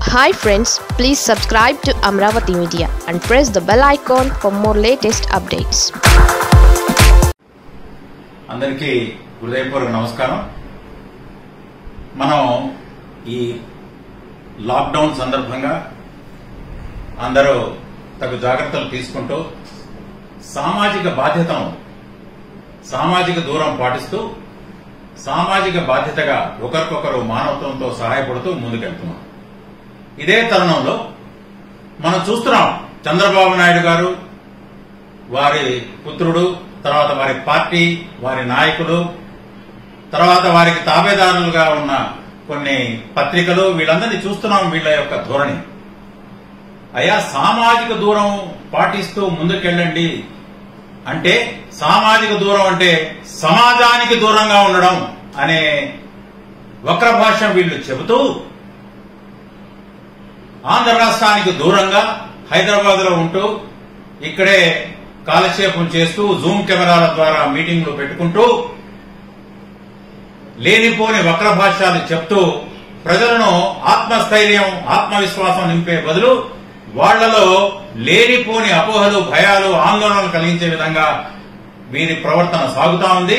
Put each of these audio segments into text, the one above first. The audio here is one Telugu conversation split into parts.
Hi friends please subscribe to Amaravati media and press the bell icon for more latest updates అందరికీ హృదయపూర్వక నమస్కారం మనం ఈ లాక్డౌన్ సందర్భంగా అందరూ తగు జాగ్రత్తలు తీసుకుంటూ సామాజిక బాధ్యతను సామాజిక దూరం పాటిస్తూ సామాజిక బాధ్యతగా ఒకరికొకరు మానవత్వంతో సహాయపడుతూ ముందుకెళ్తున్నాం ఇదే తరుణంలో మనం చూస్తున్నాం చంద్రబాబు నాయుడు గారు వారి పుత్రుడు తర్వాత వారి పార్టీ వారి నాయకులు తర్వాత వారికి తాబేదారులుగా ఉన్న కొన్ని పత్రికలు వీళ్ళందరినీ చూస్తున్నాం వీళ్ళ యొక్క ధోరణి అయ్యా సామాజిక దూరం పాటిస్తూ ముందుకెళ్ళండి అంటే సామాజిక దూరం అంటే సమాజానికి దూరంగా ఉండడం అనే వక్ర భాష వీళ్ళు చెబుతూ ఆంధ్ర రాష్ట్రానికి దూరంగా హైదరాబాద్ లో ఉంటూ ఇక్కడే కాలక్షేపం చేస్తూ జూమ్ కెమెరాల ద్వారా మీటింగ్లు పెట్టుకుంటూ లేనిపోని వక్ర భాష్యాలు చెప్తూ ప్రజలను ఆత్మస్థైర్యం ఆత్మవిశ్వాసం నింపే బదులు వాళ్లలో లేనిపోని అపోహలు భయాలు ఆందోళనలు కలిగించే విధంగా వీరి ప్రవర్తన సాగుతా ఉంది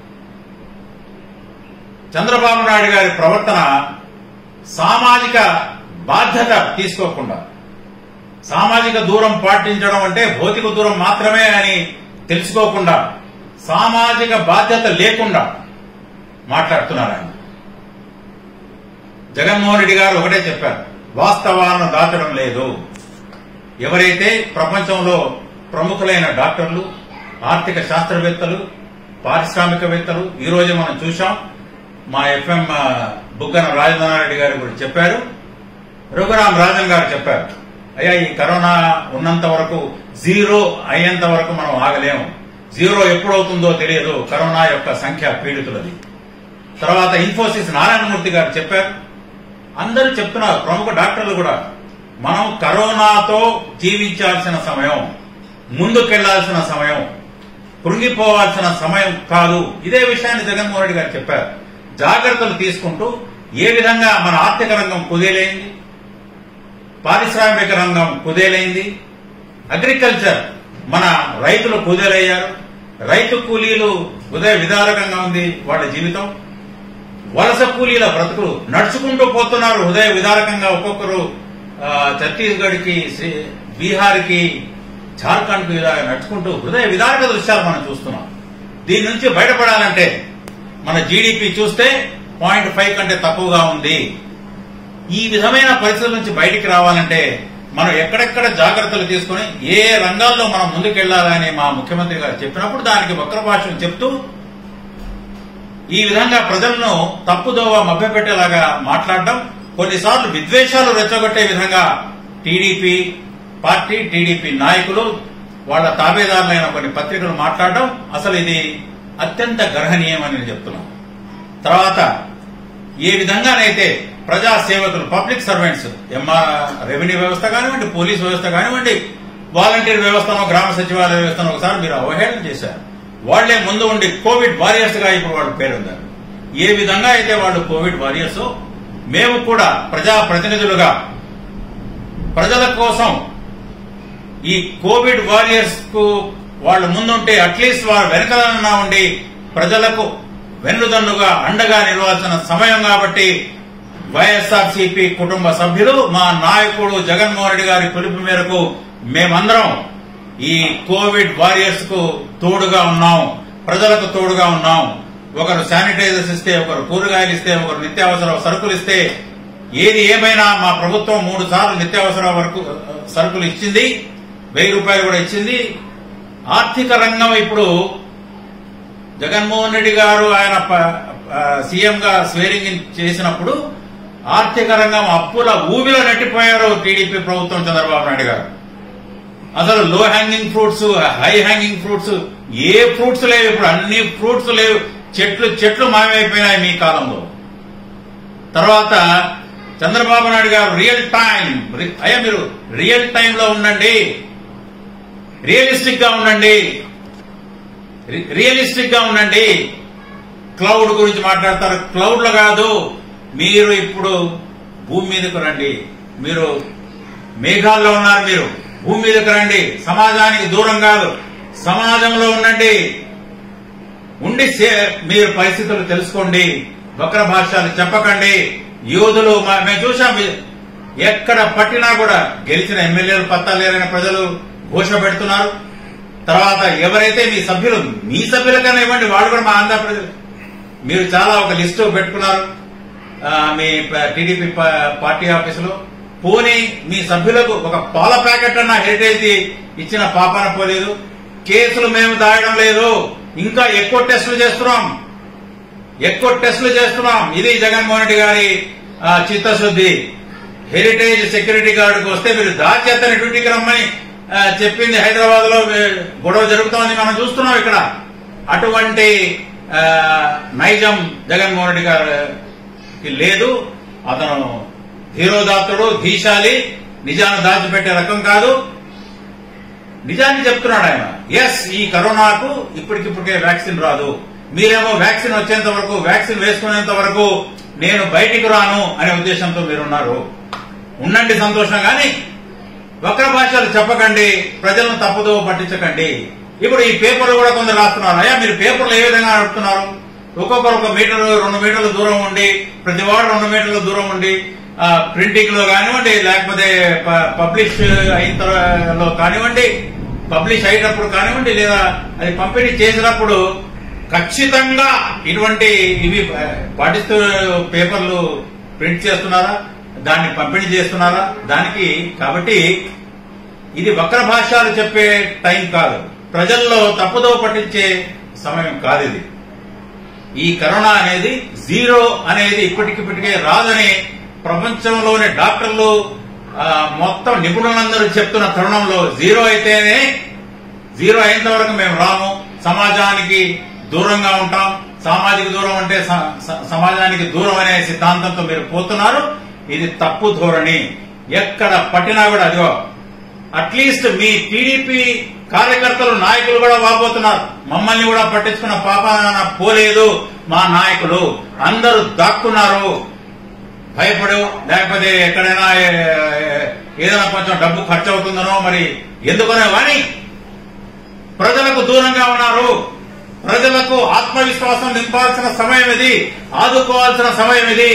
చంద్రబాబు నాయుడు గారి ప్రవర్తన సామాజిక బాధ్యత తీసుకోకుండా సామాజిక దూరం పాటించడం అంటే భౌతిక దూరం మాత్రమే అని తెలుసుకోకుండా సామాజిక బాధ్యత లేకుండా మాట్లాడుతున్నారు ఆయన జగన్మోహన్ రెడ్డి గారు ఒకటే చెప్పారు వాస్తవాలను దాచడం లేదు ఎవరైతే ప్రపంచంలో ప్రముఖులైన డాక్టర్లు ఆర్థిక శాస్త్రవేత్తలు పారిశ్రామికవేత్తలు ఈ రోజు మనం చూశాం మా ఎఫ్ఎం బుగ్గన రాజనారాయణ గారు కూడా చెప్పారు రఘురాం రాజన్ గారు చెప్పారు అయ్యా ఈ కరోనా ఉన్నంత వరకు జీరో అయ్యేంత వరకు మనం ఆగలేము జీరో ఎప్పుడవుతుందో తెలియదు కరోనా యొక్క సంఖ్య పీడితులది తర్వాత ఇన్ఫోసిస్ నారాయణమూర్తి గారు చెప్పారు అందరూ చెప్తున్నారు ప్రముఖ డాక్టర్లు కూడా మనం కరోనాతో జీవించాల్సిన సమయం ముందుకెళ్లాల్సిన సమయం కృంగిపోవాల్సిన సమయం కాదు ఇదే విషయాన్ని జగన్మోహన్ రెడ్డి గారు చెప్పారు జాగ్రత్తలు తీసుకుంటూ ఏ విధంగా మన ఆర్థిక రంగం కుదేలైంది పారిశ్రామిక రంగం కుదేలైంది అగ్రికల్చర్ మన రైతులు కుదేలయ్యారు రైతు కూలీలు ఉదయ విధారకంగా ఉంది వాళ్ళ జీవితం వలస కూలీల బ్రతుకులు నడుచుకుంటూ పోతున్నారు హృదయ విదారకంగా ఒక్కొక్కరు ఆ, ఛత్తీస్గఢ్కి శ్రీ- బీహార్కి జార్ఖండ్కి ఇలా నడుచుకుంటూ హృదయ విదారక దృశ్యాలు మనం చూస్తున్నాం దీని నుంచి బయటపడాలంటే మన జీడిపి చూస్తే పాయింట్ ఫైవ్ కంటే తక్కువగా ఉంది ఈ విధమైన పరిస్థితుల నుంచి బయటికి రావాలంటే మనం ఎక్కడెక్కడ జాగ్రత్తలు తీసుకుని ఏ రంగాల్లో మనం ముందుకెళ్లాలని మా ముఖ్యమంత్రి గారు చెప్పినప్పుడు దానికి వక్ర భాషను చెప్తూ ఈ విధంగా ప్రజలను తప్పుదోవ మభ్యపెట్టేలాగా మాట్లాడడం కొన్నిసార్లు విద్వేషాలు రెచ్చగొట్టే విధంగా టీడీపీ పార్టీ టీడీపీ నాయకులు వాళ్ళ తాబేదారులైన కొన్ని పత్రికలు మాట్లాడడం అసలు ఇది అత్యంత గర్హనీయమని నేను చెప్తున్నాను తర్వాత ఏ విధంగానైతే ప్రజా సేవకులు పబ్లిక్ సర్వెంట్స్ ఎంఆర్ రెవెన్యూ వ్యవస్థ కానివ్వండి పోలీస్ వ్యవస్థ కానివ్వండి వాలంటీర్ వ్యవస్థను గ్రామ సచివాలయ వ్యవస్థను ఒకసారి మీరు అవహేళన చేశారు వాళ్లే ముందు ఉండి కోవిడ్ వారియర్స్ గా ఇప్పుడు వాళ్ళు పేరుందారు ఏ విధంగా అయితే వాళ్ళు కోవిడ్ వారియర్స్ మేము కూడా ప్రజా ప్రతినిధులుగా ప్రజల కోసం ఈ కోవిడ్ వారియర్స్ కు వాళ్ళు ముందుంటే అట్లీస్ట్ వారు వెనకలన్నా ఉండి ప్రజలకు వెన్నుదన్నుగా అండగా నిలవాల్సిన సమయం కాబట్టి వైఎస్ఆర్సీపీ కుటుంబ సభ్యులు మా నాయకుడు జగన్మోహన్ రెడ్డి గారి పిలుపు మేరకు మేమందరం ఈ కోవిడ్ వారియర్స్ కు తోడుగా ఉన్నాం ప్రజలకు తోడుగా ఉన్నాం ఒకరు శానిటైజర్స్ ఇస్తే ఒకరు కూరగాయలు ఇస్తే ఒకరు నిత్యావసర సరుకులు ఇస్తే ఏది ఏమైనా మా ప్రభుత్వం మూడు సార్లు నిత్యావసర వరకు సరుకులు ఇచ్చింది వెయ్యి రూపాయలు కూడా ఇచ్చింది ఆర్థిక రంగం ఇప్పుడు జగన్మోహన్ రెడ్డి గారు ఆయన సీఎం గా స్వేరింగ్ ఇన్ చేసినప్పుడు ఆర్థిక రంగం అప్పుల ఊబిలో నెట్టిపోయారు టీడీపీ ప్రభుత్వం చంద్రబాబు నాయుడు గారు అసలు low hanging fruits high hanging fruits ఏ ఫ్రూట్స్ లేవు ఇప్పుడు అన్ని ఫ్రూట్స్ లేవు చెట్లు చెట్లు మాయమైపోయినాయి మీ కాలంలో తర్వాత చంద్రబాబు నాయుడు గారు రియల్ టైం అయ్యా మీరు రియల్ టైంలో ఉండండి రియలిస్టిక్ గా ఉండండి రి- రియలిస్టిక్ గా ఉండండి క్లౌడ్ గురించి మాట్లాడతారు క్లౌడ్ లో కాదు మీరు ఇప్పుడు భూమి మీదకు రండి మీరు మేఘాల్లో ఉన్నారు మీరు భూమి మీదకి రండి సమాజానికి దూరం కాదు సమాజంలో ఉండండి ఉండి సే- మీరు పరిస్థితులు తెలుసుకోండి వక్ర భాషలు చెప్పకండి యోధులు మ- మేము చూసాం ఇది. ఎక్కడ పట్టినా కూడా గెలిచిన ఎమ్మెల్యేలు పత్తా లేరని ప్రజలు ఘోష పెడుతున్నారు తర్వాత ఎవరైతే మీ సభ్యులు మీ సభ్యులకన్నా ఇవ్వండి వాళ్ళు కూడా మా ఆంధ్ర ప్రజలు మీరు చాలా ఒక లిస్టు పెట్టుకున్నారు ఆ, మీ టీడీపీ పార్టీ ఆఫీసులో పోనీ మీ సభ్యులకు ఒక పాల ప్యాకెట్ అన్న హెరిటేజ్ ఇచ్చిన పాపాన పోలేదు కేసులు మేము దాయడం లేదు ఇంకా ఎక్కువ టెస్టులు చేస్తున్నాం ఎక్కువ టెస్టులు చేస్తున్నాం ఇది జగన్మోహన్ రెడ్డి గారి ఆ, చిత్తశుద్ధి హెరిటేజ్ సెక్యూరిటీ గార్డుకు వస్తే మీరు దాచేతని డ్యూటీకి రమ్మని ఆ, చెప్పింది హైదరాబాద్ లో గొడవ జరుగుతోంది మనం చూస్తున్నాం ఇక్కడ అటువంటి ఆ, నైజం జగన్మోహన్ రెడ్డి గారికి లేదు అతను ధీరోదాత్తుడు ధీశాలి నిజాన్ని దాచిపెట్టే రకం కాదు నిజాన్ని చెప్తున్నాడు ఆయన ఎస్ ఈ కరోనాకు ఇప్పటికిప్పటికే వ్యాక్సిన్ రాదు మీరేమో వ్యాక్సిన్ వచ్చేంత వరకు వ్యాక్సిన్ వేసుకునేంత వరకు నేను బయటికి రాను అనే ఉద్దేశంతో మీరున్నారు ఉండండి సంతోషం కానీ వక్ర భాషలు చెప్పకండి ప్రజలను తప్పుదో పట్టించకండి ఇప్పుడు ఈ పేపర్లు కూడా కొందరు రాస్తున్నారు అయ్యా మీరు పేపర్లు ఏ విధంగా నడుపుతున్నారు ఒక్కొక్కరు ఒక మీటర్ రెండు మీటర్ల దూరం ఉండి ప్రతి వాడు రెండు మీటర్ల దూరం ఉండి ప్రింటింగ్ లో కానివ్వండి లేకపోతే పబ్లిష్ అయిన తర్వాత కానివ్వండి పబ్లిష్ అయినప్పుడు కానివ్వండి లేదా అది పంపిణీ చేసినప్పుడు ఖచ్చితంగా ఇటువంటి ఇవి ఆ, పాటిస్తూ పేపర్లు ప్రింట్ చేస్తున్నారా దాన్ని పంపిణీ చేస్తున్నారా దానికి కాబట్టి ఇది వక్ర భాషలు చెప్పే టైం కాదు ప్రజల్లో తప్పుదో పట్టించే సమయం కాదు ఇది ఈ కరోనా అనేది జీరో అనేది ఇప్పటికిప్పటికే రాదని ప్రపంచంలోని డాక్టర్లు ఆ, మొత్తం నిపుణులందరూ చెప్తున్న తరుణంలో జీరో అయితేనే జీరో అయినంత వరకు మేము రాము సమాజానికి దూరంగా ఉంటాం సామాజిక దూరం అంటే స- స- సమాజానికి దూరం అనే సిద్ధాంతంతో మీరు పోతున్నారు ఇది తప్పు ధోరణి ఎక్కడ పట్టినా కూడా అదిగో అట్లీస్ట్ మీ టీడీపీ కార్యకర్తలు నాయకులు కూడా వాపోతున్నారు మమ్మల్ని కూడా పట్టించుకున్న పాపాన పోలేదు మా నాయకులు అందరూ దాక్కున్నారు భయపడు లేకపోతే ఎక్కడైనా ఏ- ఏ- ఏదైనా కొంచెం డబ్బు ఖర్చు అవుతుందనో మరి ఎందుకనే వాని ప్రజలకు దూరంగా ఉన్నారు ప్రజలకు ఆత్మవిశ్వాసం నింపాల్సిన సమయం ఇది ఆదుకోవాల్సిన సమయం ఇది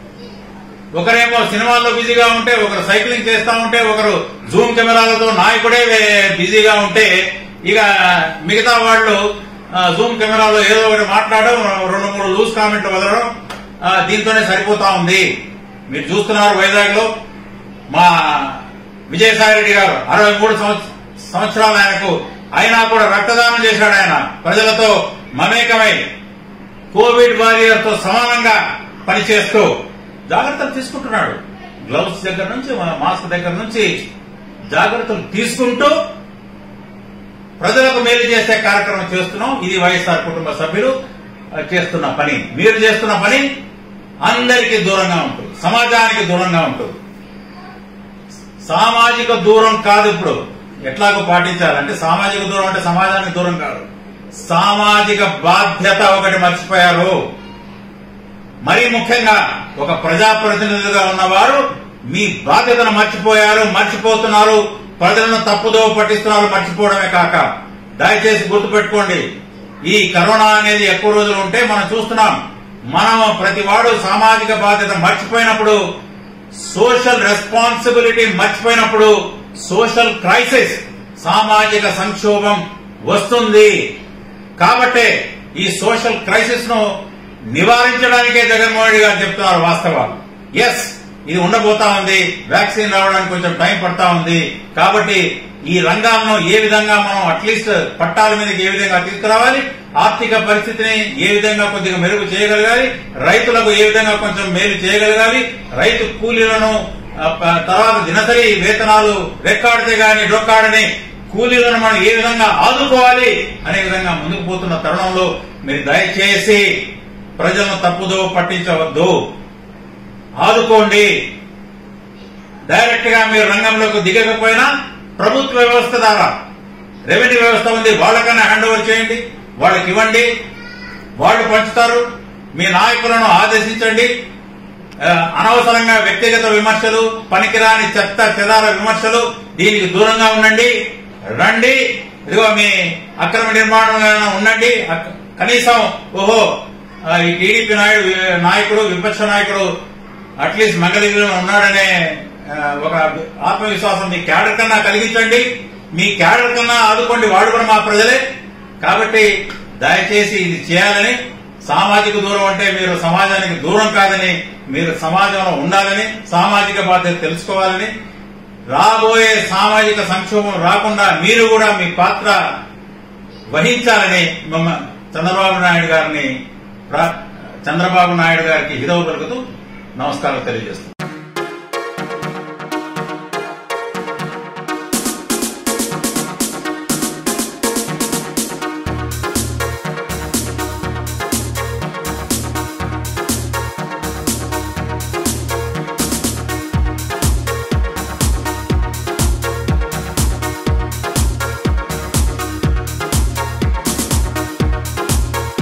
ఒకరేమో సినిమాల్లో బిజీగా ఉంటే ఒకరు సైక్లింగ్ చేస్తా ఉంటే ఒకరు జూమ్ కెమెరాలతో నాయకుడే వే- బిజీగా ఉంటే ఇక మిగతా వాళ్ళు ఆ, జూమ్ కెమెరాలో ఏదో ఒకటి మాట్లాడడం రెండు మూడు లూజ్ కామెంట్లు వదలడం ఆ, దీంతోనే సరిపోతా ఉంది మీరు చూస్తున్నారు వైజాగ్ లో మా విజయసాయి రెడ్డి గారు అరవై మూడు సంవత్స- సంవత్సరాలు ఆయనకు అయినా కూడా రక్తదానం చేశాడు ఆయన ప్రజలతో మమేకమై కోవిడ్ వారియర్ తో సమానంగా పనిచేస్తూ జాగ్రత్తలు తీసుకుంటున్నాడు గ్లౌస్ దగ్గర నుంచి మా- మాస్క్ దగ్గర నుంచి జాగ్రత్తలు తీసుకుంటూ ప్రజలకు మేలు చేసే కార్యక్రమం చేస్తున్నాం ఇది వైఎస్ఆర్ కుటుంబ సభ్యులు ఆ, చేస్తున్న పని మీరు చేస్తున్న పని అందరికీ దూరంగా ఉంటుంది సమాజానికి దూరంగా ఉంటుంది సామాజిక దూరం కాదు ఇప్పుడు ఎట్లాగో పాటించాలంటే సామాజిక దూరం అంటే సమాజానికి దూరం కాదు సామాజిక బాధ్యత ఒకటి మర్చిపోయారు మరీ ముఖ్యంగా ఒక ప్రజాప్రతినిధులుగా ఉన్నవారు మీ బాధ్యతను మర్చిపోయారు మర్చిపోతున్నారు ప్రజలను తప్పుదో పట్టిస్తున్నారు మర్చిపోవడమే కాక దయచేసి గుర్తుపెట్టుకోండి ఈ కరోనా అనేది ఎక్కువ రోజులు ఉంటే మనం చూస్తున్నాం మనం ప్రతి వాడు సామాజిక బాధ్యత మర్చిపోయినప్పుడు సోషల్ రెస్పాన్సిబిలిటీ మర్చిపోయినప్పుడు సోషల్ క్రైసిస్ సామాజిక సంక్షోభం వస్తుంది కాబట్టే ఈ సోషల్ క్రైసిస్ ను నివారించడానికే జగన్మోహన్ రెడ్డి గారు చెప్తున్నారు వాస్తవాలు ఎస్ ఇది ఉండబోతా ఉంది వ్యాక్సిన్ రావడానికి కొంచెం టైం పడతా ఉంది కాబట్టి ఈ రంగాలను ఏ విధంగా మనం అట్లీస్ట్ పట్టాల మీదకి ఏ విధంగా తీసుకురావాలి ఆర్థిక పరిస్థితిని ఏ విధంగా కొద్దిగా మెరుగు చేయగలగాలి రైతులకు ఏ విధంగా కొంచెం మేలు చేయగలగాలి రైతు కూలీలను ఆ, ప- తర్వాత దినసరి వేతనాలు రెక్కాడితే గాని డొక్కాడని కూలీలను మనం ఏ విధంగా ఆదుకోవాలి అనే విధంగా ముందుకు పోతున్న తరుణంలో మీరు దయచేసి ప్రజలను తప్పుదో పట్టించవద్దు ఆదుకోండి డైరెక్ట్ గా మీరు రంగంలోకి దిగకపోయినా ప్రభుత్వ వ్యవస్థ ద్వారా రెవెన్యూ వ్యవస్థ ఉంది వాళ్ళకన్నా హ్యాండ్ ఓవర్ చేయండి వాళ్ళకి ఇవ్వండి వాళ్ళు పంచుతారు మీ నాయకులను ఆదేశించండి ఆ, అనవసరంగా వ్యక్తిగత విమర్శలు పనికిరాని చెత్త చెదార విమర్శలు దీనికి దూరంగా ఉండండి రండి ఇదిగో మీ అక్రమ నిర్మాణం ఏమైనా ఉండండి అక్- కనీసం ఓహో ఆ, ఈ టీడీపీ నాయుడు నాయకుడు విపక్ష నాయకుడు అట్లీస్ట్ మంగళగిరిలో ఉన్నాడనే ఆ, ఒక ఆత్మవిశ్వాసం మీ క్యాడర్ కన్నా కలిగించండి మీ క్యాడర్ కన్నా ఆదుకోండి వాడు కూడా మా ప్రజలే కాబట్టి దయచేసి ఇది చేయాలని సామాజిక దూరం అంటే మీరు సమాజానికి దూరం కాదని మీరు సమాజంలో ఉండాలని సామాజిక బాధ్యత తెలుసుకోవాలని రాబోయే సామాజిక సంక్షోభం రాకుండా మీరు కూడా మీ పాత్ర వహించాలని మమ్మ చంద్రబాబు నాయుడు గారిని ప్రా- చంద్రబాబు నాయుడు గారికి హితవు పలుకుతూ నమస్కారం తెలియజేస్తున్నాను